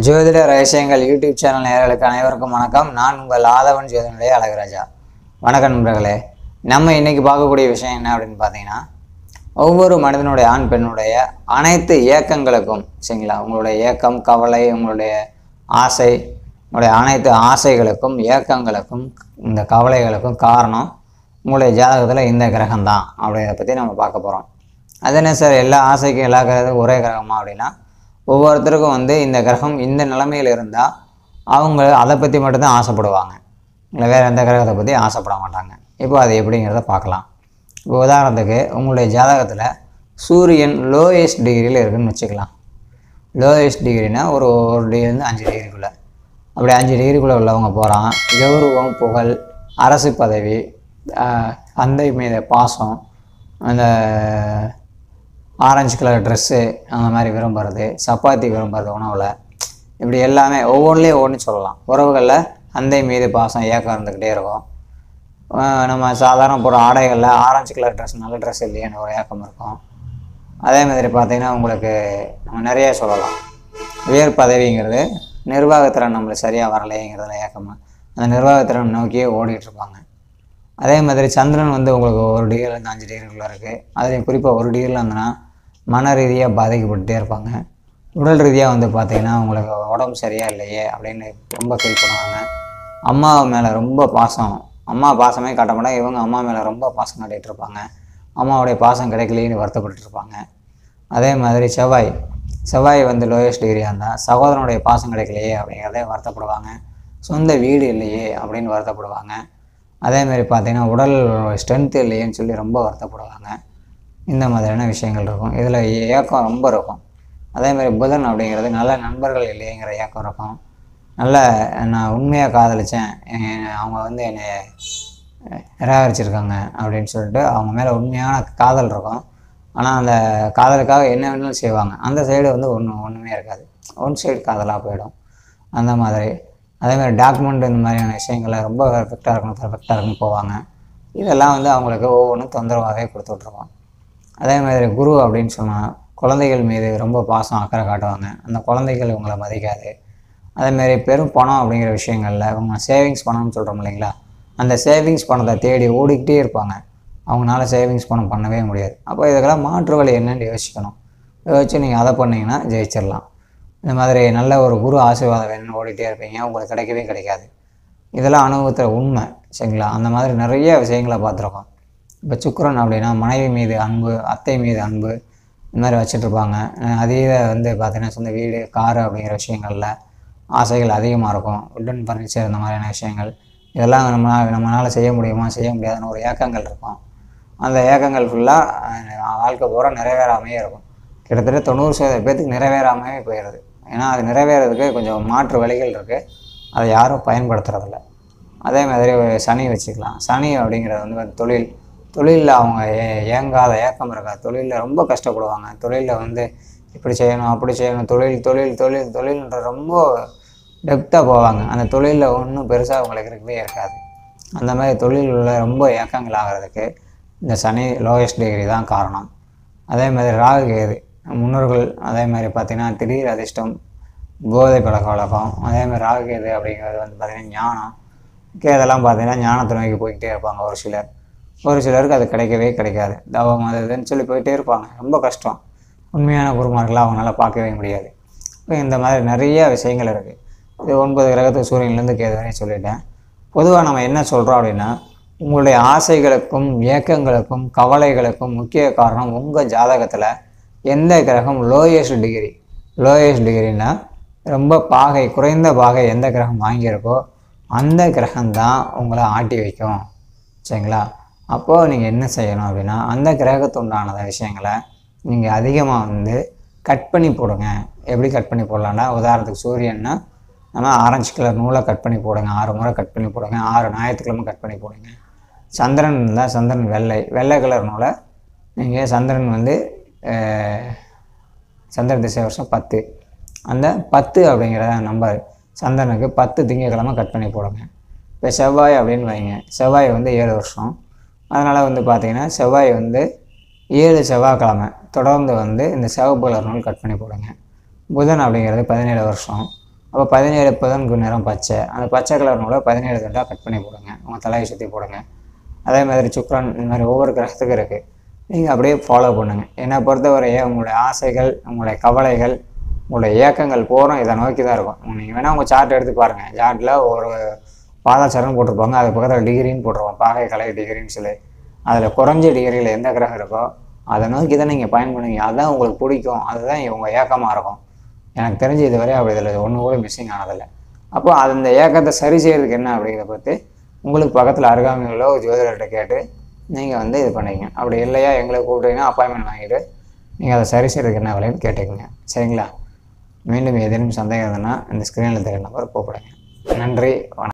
ஜோதிட ரகசியங்கள் YouTube channel நேயர்களுக்கு அனைவருக்கும் வணக்கம் நான் உங்கள் ஆதவன் ஜோதினுடைய அழகுராஜா வணக்கம் நண்பர்களே நம்ம இன்னைக்கு பார்க்கக்கூடிய விஷயம் என்ன அப்படின்னு பார்த்தீங்கன்னா ஒவ்வொரு மனிதனுடைய ஆண் பெண்ணுடைய அனைத்து இயக்கங்களுக்கும் சரிங்களா உங்களுடைய ஏக்கம் கவலை உங்களுடைய ஆசை உங்களுடைய அனைத்து ஆசைகளுக்கும் ஏக்கங்களுக்கும் இந்த கவலைகளுக்கும் காரணம் உங்களுடைய ஜாதகத்தில் இந்த கிரகம் தான் அப்படிங்கிறத பற்றி நம்ம பார்க்க போகிறோம் அது என்ன சார் எல்லா ஆசைக்கும் எல்லா கிரகத்துக்கும் ஒரே கிரகமா அப்படின்னா ஒவ்வொருத்தருக்கும் வந்து இந்த கிரகம் இந்த நிலைமையில் இருந்தால் அவங்க அதை பற்றி மட்டும்தான் ஆசைப்படுவாங்க இல்லை வேறு எந்த கிரகத்தை பற்றி ஆசைப்பட மாட்டாங்க இப்போ அது எப்படிங்கிறத பார்க்கலாம் இப்போ உதாரணத்துக்கு உங்களுடைய ஜாதகத்தில் சூரியன் லோயஸ்ட் டிகிரியில் இருக்குன்னு வச்சுக்கலாம் லோயஸ்ட் டிகிரினா ஒரு ஒரு டிகிரிலேருந்து அஞ்சு டிகிரிக்குள்ளே அப்படி அஞ்சு டிகிரிக்குள்ளே உள்ளவங்க போகிறான் கௌரவம் புகழ் அரசு பதவி ஆஹ், தந்தை மீது பாசம் அந்த ஆரஞ்சு கலர் ட்ரெஸ்ஸு அந்த மாதிரி விரும்புறது சப்பாத்தி விரும்புறது உணவில் இப்படி எல்லாமே ஒவ்வொன்றிலையும் ஒன்று சொல்லலாம் உறவுகளில் தந்தை மீது பாசம் ஏக்கம் இருந்துக்கிட்டே இருக்கும் ஆஹ் நம்ம சாதாரண போகிற ஆடைகளில் ஆரஞ்சு கலர் ட்ரெஸ் நல்ல ட்ரெஸ் இல்லையேன்னு ஒரு ஏக்கம் இருக்கும் அதே மாதிரி பார்த்தீங்கன்னா உங்களுக்கு நம்ம நிறைய சொல்லலாம் உயர் பதவிங்கிறது நிர்வாகத்திறன் நம்மளுக்கு சரியாக வரலைங்கிறதுல ஏக்கமாக அந்த நிர்வாகத்திறன் நோக்கியே ஓடிட்டு இருப்பாங்க அதே மாதிரி சந்திரன் வந்து உங்களுக்கு ஒரு டிகிரிலேருந்து அஞ்சு டிகிரிக்குள்ளே இருக்குது அதுலேயும் குறிப்பாக ஒரு டிகிரியில் இருந்ததுன்னா மன ரீதியாக பாதிக்கப்பட்டுட்டே இருப்பாங்க உடல் ரீதியாக வந்து பார்த்தீங்கன்னா உங்களுக்கு உடம்பு சரியா இல்லையே அப்படின்னு ரொம்ப ஃபீல் பண்ணுவாங்க அம்மா மேலே ரொம்ப பாசம் அம்மா பாசமே காட்ட மாட்டாங்க இவங்க அம்மா மேலே ரொம்ப பாசம் காட்டிகிட்டு இருப்பாங்க அம்மாவுடைய பாசம் கிடைக்கலையேன்னு வருத்தப்பட்டுட்டு இருப்பாங்க அதே மாதிரி செவ்வாய் செவ்வாய் வந்து லோயஸ்ட் டிகிரியாக இருந்தால் சகோதரனுடைய பாசம் கிடைக்கலையே அப்படிங்கிறதே வருத்தப்படுவாங்க சொந்த வீடு இல்லையே அப்படின்னு வருத்தப்படுவாங்க அதே மாதிரி பார்த்தீங்கன்னா உடல் ஸ்ட்ரென்த் இல்லையேன்னு சொல்லி ரொம்ப வருத்தப்படுவாங்க இந்த மாதிரியான விஷயங்கள் இருக்கும் இதில் ஏக்கம் ரொம்ப இருக்கும் அதே மாதிரி புதன் அப்படிங்கிறது நல்ல நண்பர்கள் இல்லையேங்கிற ஏக்கம் இருக்கும் நல்ல நான் உண்மையாக காதலிச்சேன் எ- அவங்க வந்து என்னை நிராகரிச்சிருக்காங்க அப்படின்னு சொல்லிட்டு அவங்க மேலே உண்மையான காதல் இருக்கும் ஆனால் அந்த காதலுக்காக என்ன வேணாலும் செய்வாங்க அந்த சைடு வந்து ஒன்றும் ஒன்றுமே இருக்காது ஒன் சைடு காதலாக போயிடும் அந்த மாதிரி அதே மாதிரி டாக்குமெண்ட் இந்த மாதிரியான விஷயங்கள்ல ரொம்ப பெர்ஃபெக்டாக இருக்கணும் பெர்ஃபெக்டாக இருக்கணும் போவாங்க இதெல்லாம் வந்து அவங்களுக்கு ஒவ்வொன்றும் தொந்தரவாகவே கொடுத்து விட்ருவோம் அதே மாதிரி குரு அப்படின்னு சொன்னால் குழந்தைகள் மீது ரொம்ப பாசம் அக்கறை காட்டுவாங்க அந்த குழந்தைகள் இவங்களை மதிக்காது அதே மாதிரி பெரும் பணம் அப்படிங்கிற விஷயங்களில் இவங்க சேவிங்ஸ் பணம்னு சொல்கிறோம் இல்லைங்களா அந்த சேவிங்ஸ் பணத்தை தேடி ஓடிக்கிட்டே இருப்பாங்க அவங்களால சேவிங்ஸ் பணம் பண்ணவே முடியாது அப்போ இதுக்கெல்லாம் மாற்று வழி என்னன்னு யோசிக்கணும் யோசிச்சு நீங்கள் அதை பண்ணீங்கன்னா ஜெயிச்சிடலாம் இந்த மாதிரி நல்ல ஒரு குரு ஆசீர்வாதம் வேணும்னு ஓடிட்டே இருப்பீங்க உங்களுக்கு கிடைக்கவே கிடைக்காது இதெல்லாம் அனுபவத்தில் உண்மை சரிங்களா அந்த மாதிரி நிறைய விஷயங்களை பார்த்துருக்கோம் இப்போ சுக்கிரன் அப்படின்னா மனைவி மீது அன்பு அத்தை மீது அன்பு இந்த மாதிரி வச்சிட்ருப்பாங்க அதீத வந்து பார்த்தீங்கன்னா சொந்த வீடு காரு அப்படிங்கிற விஷயங்களில் ஆசைகள் அதிகமாக இருக்கும் உட்டன் ஃபர்னிச்சர் இந்த மாதிரியான விஷயங்கள் இதெல்லாம் நம்ம நம்மளால் செய்ய முடியுமா செய்ய முடியாதுன்னு ஒரு ஏக்கங்கள் இருக்கும் அந்த ஏக்கங்கள் ஃபுல்லாக வாழ்க்கை பூரா நிறைவேறாமையே இருக்கும் கிட்டத்தட்ட தொண்ணூறு சதவீத பேர்த்துக்கு நிறைவேறாமையே போயிடுது ஏன்னா அது நிறைவேறதுக்கு கொஞ்சம் மாற்று வழிகள் இருக்குது அதை யாரும் பயன்படுத்துறதில்ல அதே மாதிரி ஒரு சனி வச்சுக்கலாம் சனி அப்படிங்கிறது வந்து ஒரு தொழில் தொழிலில் அவங்க ஏ- ஏங்காத ஏக்கம் இருக்காது தொழிலில் ரொம்ப கஷ்டப்படுவாங்க தொழிலில் வந்து இப்படி செய்யணும் அப்படி செய்யணும் தொழில் தொழில் தொழில் தொழில்ன்ற ரொம்ப டெப்த்தாக போவாங்க அந்த தொழிலில் ஒன்றும் பெருசாக அவங்களுக்கு இருக்கவே இருக்காது அந்த மாதிரி தொழில் உள்ள ரொம்ப ஏக்கங்கள் ஆகிறதுக்கு இந்த சனி லோயஸ்ட் டிகிரி தான் காரணம் அதே மாதிரி ராகு கேது முன்னோர்கள் அதே மாதிரி பார்த்திங்கன்னா திடீர் அதிர்ஷ்டம் போதை பழக்க வழக்கம் அதே மாதிரி ராகு கேது அப்படிங்கிறது வந்து பார்த்திங்கன்னா ஞானம் கேதெல்லாம் பார்த்தீங்கன்னா ஞானத்தை நோக்கி போய்கிட்டே இருப்பாங்க ஒரு சிலர் ஒரு சிலருக்கு அது கிடைக்கவே கிடைக்காது தவம் அது இதுன்னு சொல்லி போயிட்டே இருப்பாங்க ரொம்ப கஷ்டம் உண்மையான குருமார்களை அவங்களால பார்க்கவே முடியாது இப்போ இந்த மாதிரி நிறைய விஷயங்கள் இருக்குது இது ஒன்பது கிரகத்துக்கு சூரியன்லேருந்து கேது வரையும் சொல்லிட்டேன் பொதுவாக நம்ம என்ன சொல்கிறோம் அப்படின்னா உங்களுடைய ஆசைகளுக்கும் ஏக்கங்களுக்கும் கவலைகளுக்கும் முக்கிய காரணம் உங்கள் ஜாதகத்தில் எந்த கிரகம் லோயஸ்ட் டிகிரி லோயஸ்ட் டிகிரினா ரொம்ப பாகை குறைந்த பாகை எந்த கிரகம் வாங்கியிருக்கோ அந்த கிரகம்தான் உங்களை ஆட்டி வைக்கும் சரிங்களா அப்போது நீங்கள் என்ன செய்யணும் அப்படின்னா அந்த கிரகத்துண்டான விஷயங்களை நீங்கள் அதிகமாக வந்து கட் பண்ணி போடுங்க எப்படி கட் பண்ணி போடலாம்னா உதாரணத்துக்கு சூரியன்னா நம்ம ஆரஞ்சு கலர் நூலை கட் பண்ணி போடுங்க ஆறு முறை கட் பண்ணி போடுங்க ஆறு ஞாயிற்றுக்கிழமை கட் பண்ணி போடுங்க சந்திரன் இருந்தால் சந்திரன் வெள்ளை வெள்ளை கலர் நூலை நீங்கள் சந்திரன் வந்து அஹ், சந்திர திசை வருஷம் பத்து அந்த பத்து அப்படிங்கிற நம்பர் சந்திரனுக்கு பத்து திங்கக்கிழமை கட் பண்ணி போடுங்க இப்போ செவ்வாய் அப்படின்னு வைங்க செவ்வாய் வந்து ஏழு வருஷம் அதனால் வந்து பார்த்தீங்கன்னா செவ்வாய் வந்து ஏழு செவ்வாய்க்கிழமை தொடர்ந்து வந்து இந்த சிவப்பு கலர் நூல் கட் பண்ணி போடுங்க புதன் அப்படிங்கிறது பதினேழு வருஷம் அப்போ பதினேழு புதனுக்கு நிறம் பச்சை அந்த பச்சை கலர் நூலை பதினேழு தண்டாக கட் பண்ணி போடுங்க உங்கள் தலையை சுற்றி போடுங்க அதே மாதிரி சுக்ரன் இந்த மாதிரி ஒவ்வொரு கிரகத்துக்கும் இருக்குது நீங்கள் அப்படியே ஃபாலோ பண்ணுங்கள் என்னை பொறுத்தவரையே உங்களுடைய ஆசைகள் உங்களுடைய கவலைகள் உங்களுடைய ஏக்கங்கள் பூரா இதை நோக்கி தான் இருக்கும் நீங்கள் வேணால் உங்கள் சார்ட் எடுத்து பாருங்கள் சார்ட்டில் ஒரு பாதாச்சாரம் போட்டிருப்பாங்க அது பக்கத்தில் டிகிரின்னு போட்டிருப்பாங்க பாகை கலை டிகிரின்னு சொல்லி அதில் குறைஞ்ச டிகிரியில் எந்த கிரகம் இருக்கோ அதை நோக்கி தான் நீங்கள் பயன் பண்ணுவீங்க அதுதான் உங்களுக்கு பிடிக்கும் அதுதான் உங்கள் ஏக்கமாக இருக்கும் எனக்கு தெரிஞ்சு இதுவரை அப்படி இதில் ஒன்று கூட மிஸ்ஸிங் ஆனதில்லை அப்போ அது இந்த ஏக்கத்தை சரி செய்யறதுக்கு என்ன அப்படிங்கிறத பற்றி உங்களுக்கு பக்கத்தில் அருகாமையிலோ ஜோதிடர்கிட்ட கேட்டு நீங்கள் வந்து இது பண்ணிக்கங்க அப்படி இல்லையா எங்களை கூப்பிட்டீங்கன்னா அப்பாயின்மெண்ட் வாங்கிட்டு நீங்கள் அதை சரி செய்யறதுக்கு என்ன விலைன்னு கேட்டுக்கங்க சரிங்களா மீண்டும் ஏதேனும் சந்தேகம் இருந்ததுன்னா இந்த ஸ்க்ரீனில் தெரிய நம்பர் கூப்பிடுங்க நன்றி வணக்கம்